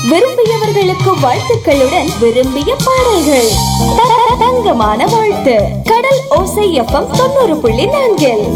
விரும்பியவர்களுக்கு வாழ்த்துக்களுடன் விரும்பிய பாடல்கள் த- தங்கமான வாழ்த்து கடல் ஓசை எஃப்எம் தொண்ணூறு புள்ளி நான்கில்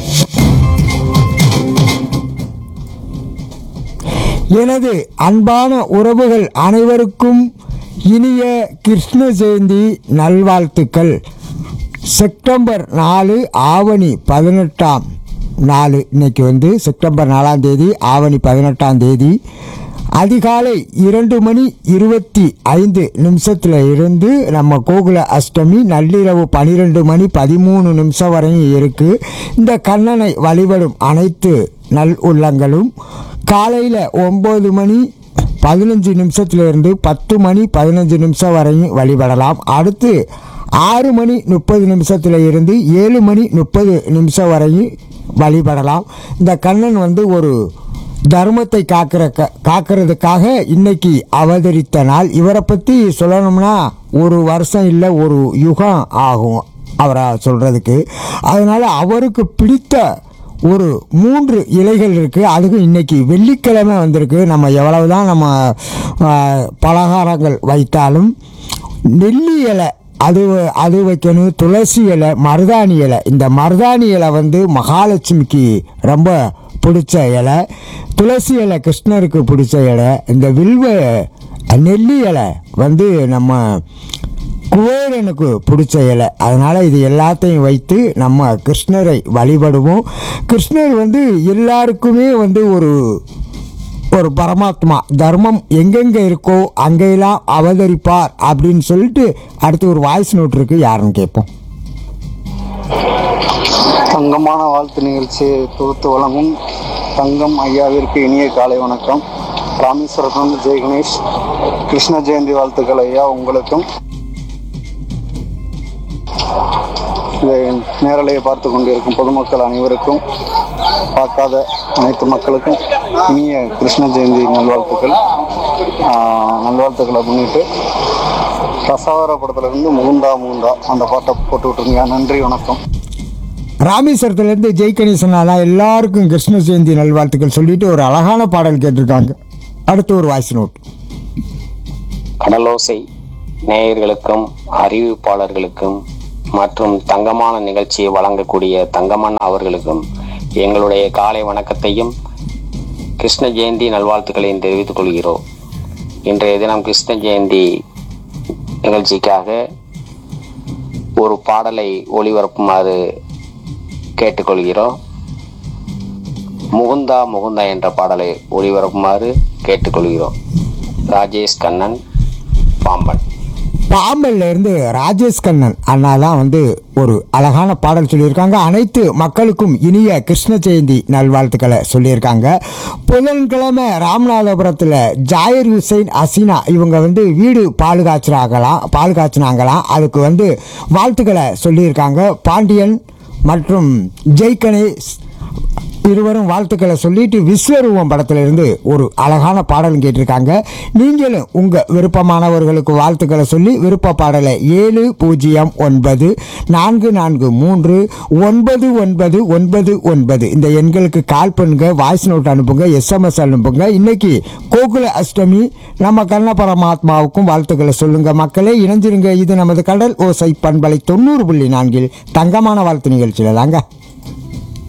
எனது அன்பான உறவுகள் அனைவருக்கும் இனிய கிருஷ்ண ஜெயந்தி நல்வாழ்த்துக்கள் செப்டம்பர் நாலு ஆவணி பதினெட்டாம் நாலு இன்னைக்கு வந்து செப்டம்பர் நாலாம் தேதி ஆவணி பதினெட்டாம் தேதி அதிகாலை இரண்டு மணி இருபத்தி ஐந்து நிமிஷத்தில் இருந்து நம்ம கோகுல அஷ்டமி நள்ளிரவு பன்னிரெண்டு மணி பதிமூணு நிமிஷம் வரையும் இருக்குது இந்த கண்ணனை வழிபடும் அனைத்து நல் உள்ளங்களும் காலையில் ஒம்பது மணி பதினஞ்சு நிமிஷத்துலேருந்து பத்து மணி பதினஞ்சு நிமிஷம் வரையும் வழிபடலாம் அடுத்து ஆறு மணி முப்பது நிமிஷத்தில் இருந்து ஏழு மணி முப்பது நிமிஷம் வரையும் வழிபடலாம் இந்த கண்ணன் வந்து ஒரு தர்மத்தை காக்கிற க- காக்கிறதுக்காக இன்னைக்கு அவதரித்த நாள் இவரை பற்றி சொல்லணும்னா ஒரு வருஷம் இல்லை ஒரு யுகம் ஆகும் அவரை சொல்கிறதுக்கு அதனால் அவருக்கு பிடித்த ஒரு மூன்று இலைகள் இருக்குது அதுக்கும் இன்னைக்கு வெள்ளிக்கிழமை வந்திருக்கு நம்ம எவ்வளவு தான் நம்ம ஆ, பலகாரங்கள் வைத்தாலும் நெல்லி இலை அது அது வைக்கணும் துளசி இலை மருதாணி இலை இந்த மருதாணி இலை வந்து மகாலட்சுமிக்கு ரொம்ப பிடிச்ச இலை துளசி இலை கிருஷ்ணருக்கு பிடிச்ச இலை இந்த வில்வ நெல்லி இலை வந்து நம்ம குபேரனுக்கு பிடிச்ச இலை அதனால் இது எல்லாத்தையும் வைத்து நம்ம கிருஷ்ணரை வழிபடுவோம் கிருஷ்ணர் வந்து எல்லாருக்குமே வந்து ஒரு ஒரு பரமாத்மா தர்மம் எங்கெங்கே இருக்கோ அங்கெல்லாம் அவதரிப்பார் அப்படின்னு சொல்லிட்டு அடுத்து ஒரு வாய்ஸ் நோட் இருக்கு யாருன்னு கேட்போம் தங்கமான வாழ்த்து நிகழ்ச்சி தொகுத்து வழங்கும் தங்கம் ஐயாவிற்கு இனிய காலை வணக்கம் ராமேஸ்வரத்திலிருந்து ஜெய் கணேஷ் கிருஷ்ண ஜெயந்தி வாழ்த்துக்கள் ஐயா உங்களுக்கும் இதை நேரலையை பார்த்து கொண்டிருக்கும் பொதுமக்கள் அனைவருக்கும் பார்க்காத அனைத்து மக்களுக்கும் இனிய கிருஷ்ண ஜெயந்தி நல்வாழ்த்துக்கள் ஆஹ் நல்வாழ்த்துக்களை முன்னிட்டு ரசாவர படத்துலேருந்து முகுந்தா முகுந்தா அந்த பாட்டை போட்டு விட்டுருங்க நன்றி வணக்கம் ராமேஸ்வரத்துலேருந்து ஜெய் கணேசன் அதான் எல்லாருக்கும் கிருஷ்ண ஜெயந்தி நல்வாழ்த்துக்கள் சொல்லிட்டு ஒரு அழகான பாடல் கேட்டிருக்காங்க அடுத்து ஒரு வாய்ஸ் நோட் கடலோசை நேயர்களுக்கும் அறிவிப்பாளர்களுக்கும் மற்றும் தங்கமான நிகழ்ச்சியை வழங்கக்கூடிய தங்கமண்ணா அவர்களுக்கும் எங்களுடைய காலை வணக்கத்தையும் கிருஷ்ண ஜெயந்தி நல்வாழ்த்துக்களையும் தெரிவித்துக் கொள்கிறோம் இன்றைய தினம் கிருஷ்ண ஜெயந்தி நிகழ்ச்சிக்காக ஒரு பாடலை ஒளிபரப்புமாறு கேட்டுக்கொள்கிறோம் முகுந்தா முகுந்தா என்ற பாடலை ஒளிபரப்புமாறு கேட்டுக்கொள்கிறோம் ராஜேஷ் கண்ணன் பாம்பன் பாம்பல்ல இருந்து ராஜேஷ் கண்ணன் அண்ணா தான் வந்து ஒரு அழகான பாடல் சொல்லியிருக்காங்க அனைத்து மக்களுக்கும் இனிய கிருஷ்ண ஜெயந்தி நல்வாழ்த்துக்களை சொல்லியிருக்காங்க புதன்கிழமை ராமநாதபுரத்தில் ஜாயிர் ஹுசைன் அசினா இவங்க வந்து வீடு பால் காய்ச்சினாங்களாம் பால் காய்ச்சினாங்களாம் அதுக்கு வந்து வாழ்த்துக்களை சொல்லியிருக்காங்க பாண்டியன் மற்றும் ஜெய் கணேஷ் இருவரும் வாழ்த்துக்களை சொல்லிட்டு விஸ்வரூபம் படத்துல இருந்து ஒரு அழகான பாடலும் கேட்டிருக்காங்க நீங்களும் உங்க விருப்பமானவர்களுக்கு வாழ்த்துக்களை சொல்லி விருப்ப பாடலை ஏழு பூஜ்ஜியம் ஒன்பது நான்கு நான்கு மூன்று ஒன்பது ஒன்பது ஒன்பது ஒன்பது இந்த எண்களுக்கு கால் பண்ணுங்க வாய்ஸ் நோட் அனுப்புங்க எஸ்எம்எஸ் அனுப்புங்க இன்னைக்கு கோகுல அஷ்டமி நம்ம கண்ண பரமாத்மாவுக்கும் வாழ்த்துக்களை சொல்லுங்க மக்களே இணைஞ்சிருங்க இது நமது கடல் ஓசை பண்பலை தொண்ணூறு புள்ளி நான்கில் தங்கமான வாழ்த்து நிகழ்ச்சியில தாங்க